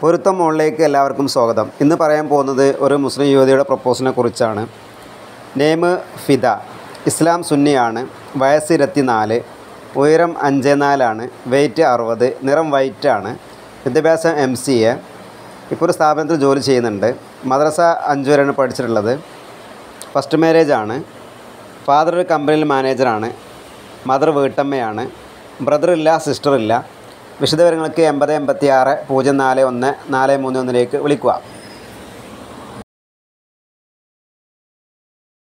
പൊരുത്തം മോളിലേക്ക് എല്ലാവർക്കും സ്വാഗതം ഇന്ന് പറയാൻ പോകുന്നത് ഒരു മുസ്ലിം യുവതിയുടെ പ്രപ്പോസിനെ കുറിച്ചാണ് നെയിം ഫിദ ഇസ്ലാം സുന്നിയാണ് വയസ്സ് ഇരുപത്തിനാല് ഉയരം അഞ്ച് നാലാണ് വെയിറ്റ് അറുപത് നിറം വൈറ്റ് ആണ് വിദ്യാഭ്യാസം എം സി എ ഇപ്പോൾ ഒരു സ്ഥാപനത്തിൽ ജോലി ചെയ്യുന്നുണ്ട് മദ്രസ അഞ്ച് വരെയാണ് പഠിച്ചിട്ടുള്ളത് ഫസ്റ്റ് മാരേജ് ആണ് ഫാദർ ഒരു കമ്പനിയിൽ മാനേജറാണ് മദർ വീട്ടമ്മയാണ് ബ്രദർ ഇല്ല സിസ്റ്റർ ഇല്ല വിശദവിവരങ്ങൾക്ക് എൺപത് എൺപത്തി ആറ് പൂജ്യം നാല് ഒന്ന് നാല് മൂന്ന് ഒന്നിലേക്ക് വിളിക്കുക